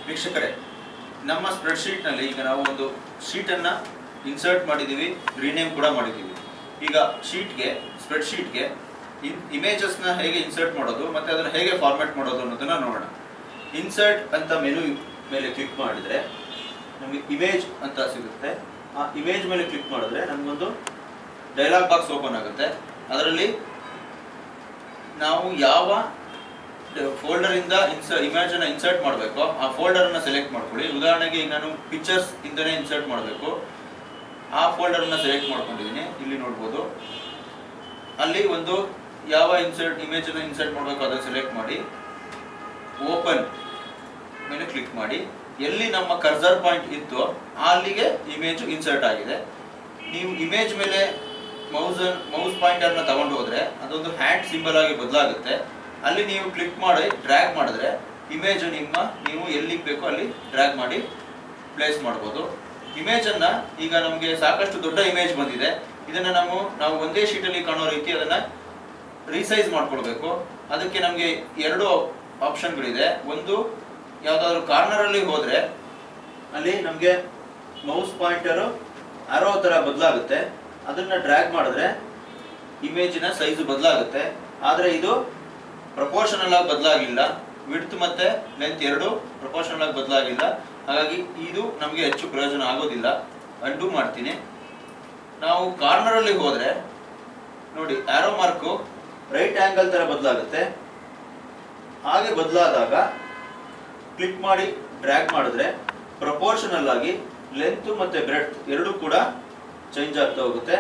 ವೀಕ್ಷಕರೇ ನಮ್ಮ ಸ್ಪ್ರೆಡ್ ಶೀಟ್ನಲ್ಲಿ ಈಗ ನಾವು ಒಂದು ಶೀಟನ್ನು ಇನ್ಸರ್ಟ್ ಮಾಡಿದ್ದೀವಿ ರೀನೇಮ್ ಕೂಡ ಮಾಡಿದ್ದೀವಿ ಈಗ ಶೀಟ್ಗೆ ಸ್ಪ್ರೆಡ್ ಶೀಟ್ಗೆ ಇಮೇಜಸ್ನ ಹೇಗೆ ಇನ್ಸರ್ಟ್ ಮಾಡೋದು ಮತ್ತು ಅದನ್ನು ಹೇಗೆ ಫಾರ್ಮ್ಯಾಟ್ ಮಾಡೋದು ಅನ್ನೋದನ್ನು ನೋಡೋಣ ಇನ್ಸರ್ಟ್ ಅಂತ ಮೆನು ಮೇಲೆ ಕ್ಲಿಕ್ ಮಾಡಿದರೆ ನಮಗೆ ಇಮೇಜ್ ಅಂತ ಸಿಗುತ್ತೆ ಆ ಇಮೇಜ್ ಮೇಲೆ ಕ್ಲಿಕ್ ಮಾಡಿದ್ರೆ ನಮಗೊಂದು ಡೈಲಾಗ್ ಬಾಕ್ಸ್ ಓಪನ್ ಆಗುತ್ತೆ ಅದರಲ್ಲಿ ನಾವು ಯಾವ ಫೋಲ್ಡರ್ ಇಂದ ಇನ್ಸರ್ ಇಮೇಜ್ ಅನ್ನ ಇನ್ಸರ್ಟ್ ಮಾಡಬೇಕು ಆ ಫೋಲ್ಡರ್ ಅನ್ನ ಸೆಲೆಕ್ಟ್ ಮಾಡ್ಕೊಳ್ಳಿ ಉದಾಹರಣೆಗೆ ಈಗ ನಾನು ಪಿಕ್ಚರ್ಸ್ ಇಂದನೇ ಇನ್ಸರ್ಟ್ ಮಾಡಬೇಕು ಆ ಫೋಲ್ಡರ್ ಅನ್ನ ಸೆಲೆಕ್ಟ್ ಮಾಡ್ಕೊಂಡಿದ್ದೀನಿ ಇಲ್ಲಿ ನೋಡ್ಬೋದು ಅಲ್ಲಿ ಒಂದು ಯಾವ ಇನ್ಸರ್ಟ್ ಇಮೇಜ್ ಅನ್ನ ಇನ್ಸರ್ಟ್ ಮಾಡಬೇಕು ಅದನ್ನ ಸೆಲೆಕ್ಟ್ ಮಾಡಿ ಓಪನ್ ಮೇಲೆ ಕ್ಲಿಕ್ ಮಾಡಿ ಎಲ್ಲಿ ನಮ್ಮ ಕರ್ಸರ್ ಪಾಯಿಂಟ್ ಇತ್ತು ಅಲ್ಲಿಗೆ ಇಮೇಜ್ ಇನ್ಸರ್ಟ್ ಆಗಿದೆ ನೀವು ಇಮೇಜ್ ಮೇಲೆ ಮೌಸ್ ಮೌಸ್ ಪಾಯಿಂಟರ್ನ ತಗೊಂಡು ಹೋದ್ರೆ ಅದೊಂದು ಹ್ಯಾಂಡ್ ಸಿಂಬಲ್ ಆಗಿ ಬದಲಾಗುತ್ತೆ ಅಲ್ಲಿ ನೀವು ಕ್ಲಿಕ್ ಮಾಡಿ ಡ್ರ್ಯಾಗ್ ಮಾಡಿದ್ರೆ ಇಮೇಜ್ ನಿಮ್ಮ ನೀವು ಎಲ್ಲಿಗೆ ಬೇಕೋ ಅಲ್ಲಿ ಡ್ರ್ಯಾಗ್ ಮಾಡಿ ಪ್ಲೇಸ್ ಮಾಡ್ಬೋದು ಇಮೇಜ್ ಅನ್ನ ಈಗ ನಮಗೆ ಸಾಕಷ್ಟು ದೊಡ್ಡ ಇಮೇಜ್ ಬಂದಿದೆ ಇದನ್ನ ನಾವು ನಾವು ಒಂದೇ ಶೀಟಲ್ಲಿ ಕಾಣೋ ರೀತಿ ಅದನ್ನ ರೀಸೈಸ್ ಮಾಡ್ಕೊಳ್ಬೇಕು ಅದಕ್ಕೆ ನಮಗೆ ಎರಡು ಆಪ್ಷನ್ಗಳಿದೆ ಒಂದು ಯಾವ್ದಾದ್ರು ಕಾರ್ನರ್ ಅಲ್ಲಿ ಹೋದ್ರೆ ಅಲ್ಲಿ ನಮಗೆ ಮೌಸ್ ಪಾಯಿಂಟರ್ ಆರೋ ತರ ಬದಲಾಗುತ್ತೆ ಅದನ್ನ ಡ್ರ್ಯಾಗ್ ಮಾಡಿದ್ರೆ ಇಮೇಜಿನ ಸೈಜ್ ಬದಲಾಗುತ್ತೆ ಆದ್ರೆ ಇದು ಪ್ರಪೋರ್ಷನಲ್ ಆಗಿ ಬದಲಾಗಿಲ್ಲ ವಿಡ್ತ್ ಮತ್ತೆ ಲೆಂತ್ ಎರಡು ಪ್ರಪೋರ್ಷನಲ್ ಆಗಿ ಬದಲಾಗಿಲ್ಲ ಹಾಗಾಗಿ ಇದು ನಮಗೆ ಹೆಚ್ಚು ಪ್ರಯೋಜನ ಆಗೋದಿಲ್ಲ ಅಂಡು ಮಾಡ್ತೀನಿ ನಾವು ಕಾರ್ನರ್ ಅಲ್ಲಿ ಹೋದ್ರೆ ನೋಡಿ ಆರೋ ಮಾರ್ಕು ರೈಟ್ ಆಂಗಲ್ ತರ ಬದಲಾಗುತ್ತೆ ಹಾಗೆ ಬದಲಾದಾಗ ಕ್ಲಿಕ್ ಮಾಡಿ ಡ್ರ್ಯಾಗ್ ಮಾಡಿದ್ರೆ ಪ್ರಪೋರ್ಷನಲ್ ಆಗಿ ಲೆಂತ್ ಮತ್ತೆ ಬ್ರೆಡ್ ಎರಡೂ ಕೂಡ ಚೇಂಜ್ ಆಗ್ತಾ ಹೋಗುತ್ತೆ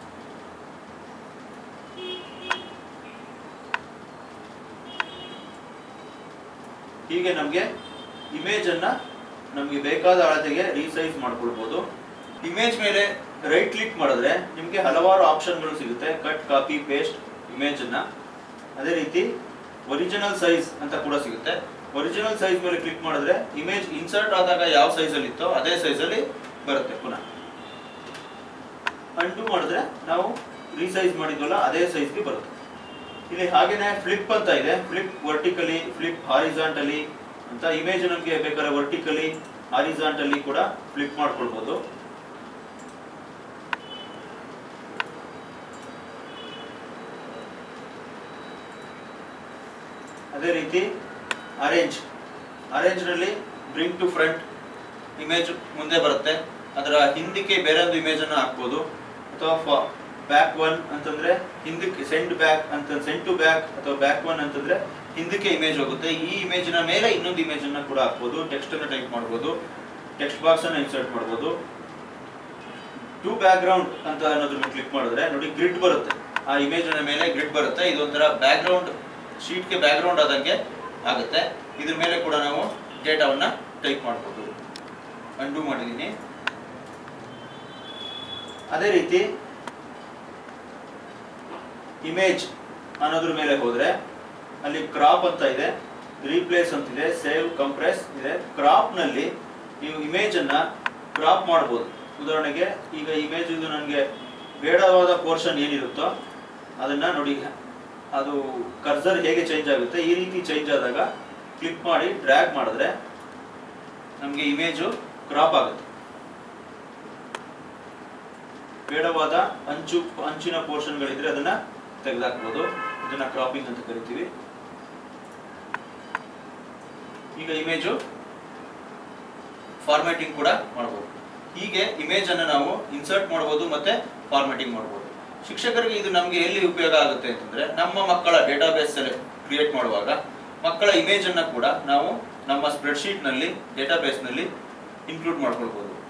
ಹೀಗೆ ನಮಗೆ ಇಮೇಜ್ ಅನ್ನ ನಮಗೆ ಬೇಕಾದ ಅಳತೆಗೆ ರೀಸೈಸ್ ಮಾಡ್ಕೊಳ್ಬಹುದು ಇಮೇಜ್ ಮೇಲೆ ರೈಟ್ ಕ್ಲಿಕ್ ಮಾಡಿದ್ರೆ ನಿಮಗೆ ಹಲವಾರು ಆಪ್ಷನ್ಗಳು ಸಿಗುತ್ತೆ ಕಟ್ ಕಾಪಿ ಪೇಸ್ಟ್ ಇಮೇಜ್ ಅನ್ನ ಅದೇ ರೀತಿ ಒರಿಜಿನಲ್ ಸೈಜ್ ಅಂತ ಕೂಡ ಸಿಗುತ್ತೆ ಒರಿಜಿನಲ್ ಸೈಜ್ ಮೇಲೆ ಕ್ಲಿಕ್ ಮಾಡಿದ್ರೆ ಇಮೇಜ್ ಇನ್ಸರ್ಟ್ ಆದಾಗ ಯಾವ ಸೈಜ್ ಅಲ್ಲಿ ಇತ್ತೋ ಅದೇ ಸೈಜ್ ಅಲ್ಲಿ ಬರುತ್ತೆ ಪುನಃ ಅಂಟು ಮಾಡಿದ್ರೆ ನಾವು ರೀಸೈಜ್ ಮಾಡಿದ್ವಲ್ಲ ಅದೇ ಸೈಜ್ಗೆ ಬರುತ್ತೆ ಇಲ್ಲಿ ಹಾಗೇನೆ ಫ್ಲಿಪ್ ಅಂತ ಇದೆ ಫ್ಲಿಪ್ ವರ್ಟಿಕಲಿ ಫ್ಲಿಪ್ ಹಾರಿಜಾಂಟಲಿ ಅಂತ ಇಮೇಜ್ ನಮಗೆ ಬೇಕಾದ್ರೆ ವರ್ಟಿಕಲಿ ಹಾರಿಜಾಂಟಲಿ ಕೂಡ ಫ್ಲಿಪ್ ಮಾಡ್ಕೊಳ್ಬಹುದು ಅದೇ ರೀತಿ ಅರೇಂಜ್ ಅರೇಂಜ್ ನಲ್ಲಿ ಬ್ರಿಂಗ್ ಟು ಫ್ರಂಟ್ ಇಮೇಜ್ ಮುಂದೆ ಬರುತ್ತೆ ಅದರ ಹಿಂದಕ್ಕೆ ಬೇರೆ ಒಂದು ಇಮೇಜ್ ಅನ್ನು ಹಾಕ್ಬೋದು ಅಥವಾ ಬ್ಯಾಕ್ ಒನ್ ಅಂತಂದ್ರೆ ಹಿಂದಕ್ಕೆ ಸೆಂಡ್ ಬ್ಯಾಕ್ ಅಂತ ಸೆಂಡ್ ಟು ಬ್ಯಾಕ್ ಅಥವಾ ಬ್ಯಾಕ್ ಒನ್ ಅಂತಂದ್ರೆ ಹಿಂದಕ್ಕೆ ಇಮೇಜ್ ಹೋಗುತ್ತೆ ಈ ಇಮೇಜಿನ ಮೇಲೆ ಇನ್ನೊಂದು ಇಮೇಜ್ ಅನ್ನ ಕೂಡ ಹಾಕ್ಬೋದು ಟೆಕ್ಸ್ಟ್ ಅನ್ನು ಟೈಪ್ ಮಾಡ್ಬೋದು ಟೆಕ್ಸ್ಟ್ ಬಾಕ್ಸ್ ಅನ್ನು ಇನ್ಸರ್ಟ್ ಮಾಡ್ಬೋದು ಟು ಬ್ಯಾಕ್ ಗ್ರೌಂಡ್ ಅಂತ ಅನ್ನೋದ್ರ ಮೇಲೆ ಕ್ಲಿಕ್ ಮಾಡಿದ್ರೆ ನೋಡಿ ಗ್ರಿಡ್ ಬರುತ್ತೆ ಆ ಇಮೇಜ್ ಮೇಲೆ ಗ್ರಿಡ್ ಬರುತ್ತೆ ಇದೊಂಥರ ಬ್ಯಾಕ್ ಗ್ರೌಂಡ್ ಶೀಟ್ಗೆ ಬ್ಯಾಕ್ ಗ್ರೌಂಡ್ ಆದಂಗೆ ಆಗುತ್ತೆ ಇದ್ರ ಮೇಲೆ ಕೂಡ ನಾವು ಡೇಟಾವನ್ನ ಟೈಪ್ ಮಾಡ್ಬೋದು ಅಂಡು ಮಾಡಿದ್ದೀನಿ ಅದೇ ರೀತಿ ಇಮೇಜ್ ಅನ್ನೋದ್ರ ಮೇಲೆ ಹೋದ್ರೆ ಅಲ್ಲಿ ಕ್ರಾಪ್ ಅಂತ ಇದೆ ರೀಪ್ಲೇಸ್ ಅಂತಿದೆ ಸೇವ್ ಕಂಪ್ರೆಸ್ ಇದೆ ಕ್ರಾಪ್ ನಲ್ಲಿ ನೀವು ಇಮೇಜ್ ಅನ್ನ ಕ್ರಾಪ್ ಮಾಡಬಹುದು ಉದಾಹರಣೆಗೆ ಈಗ ಇಮೇಜ್ ಇದು ನನಗೆ ಬೇಡವಾದ ಪೋರ್ಷನ್ ಏನಿರುತ್ತೋ ಅದನ್ನ ನೋಡಿ ಅದು ಕರ್ಸರ್ ಹೇಗೆ ಚೇಂಜ್ ಆಗುತ್ತೆ ಈ ರೀತಿ ಚೇಂಜ್ ಆದಾಗ ಕ್ಲಿಕ್ ಮಾಡಿ ಡ್ರ್ಯಾಗ್ ಮಾಡಿದ್ರೆ ನಮಗೆ ಇಮೇಜು ಕ್ರಾಪ್ ಆಗುತ್ತೆ ಬೇಡವಾದ ಅಂಚು ಅಂಚಿನ ಪೋರ್ಷನ್ಗಳಿದ್ರೆ ಅದನ್ನ ತೆಗೆದಾಕ್ಬೋದು ಇದನ್ನ ಕ್ರಾಪಿಂಗ್ ಅಂತ ಕರಿತೀವಿ ಈಗ ಇಮೇಜು ಫಾರ್ಮ್ಯಾಟಿಂಗ್ ಕೂಡ ಮಾಡ್ಬೋದು ಹೀಗೆ ಇಮೇಜ್ ಅನ್ನು ನಾವು ಇನ್ಸರ್ಟ್ ಮಾಡ್ಬೋದು ಮತ್ತೆ ಫಾರ್ಮ್ಯಾಟಿಂಗ್ ಮಾಡ್ಬೋದು ಶಿಕ್ಷಕರಿಗೆ ಇದು ನಮಗೆ ಎಲ್ಲಿ ಉಪಯೋಗ ಆಗುತ್ತೆ ಅಂತಂದ್ರೆ ನಮ್ಮ ಮಕ್ಕಳ ಡೇಟಾಬೇಸ್ ಕ್ರಿಯೇಟ್ ಮಾಡುವಾಗ ಮಕ್ಕಳ ಇಮೇಜ್ ಅನ್ನ ಕೂಡ ನಾವು ನಮ್ಮ ಸ್ಪ್ರೆಡ್ ಶೀಟ್ ನಲ್ಲಿ ಡೇಟಾಬೇಸ್ ನಲ್ಲಿ ಇನ್ಕ್ಲೂಡ್ ಮಾಡ್ಕೊಳ್ಬಹುದು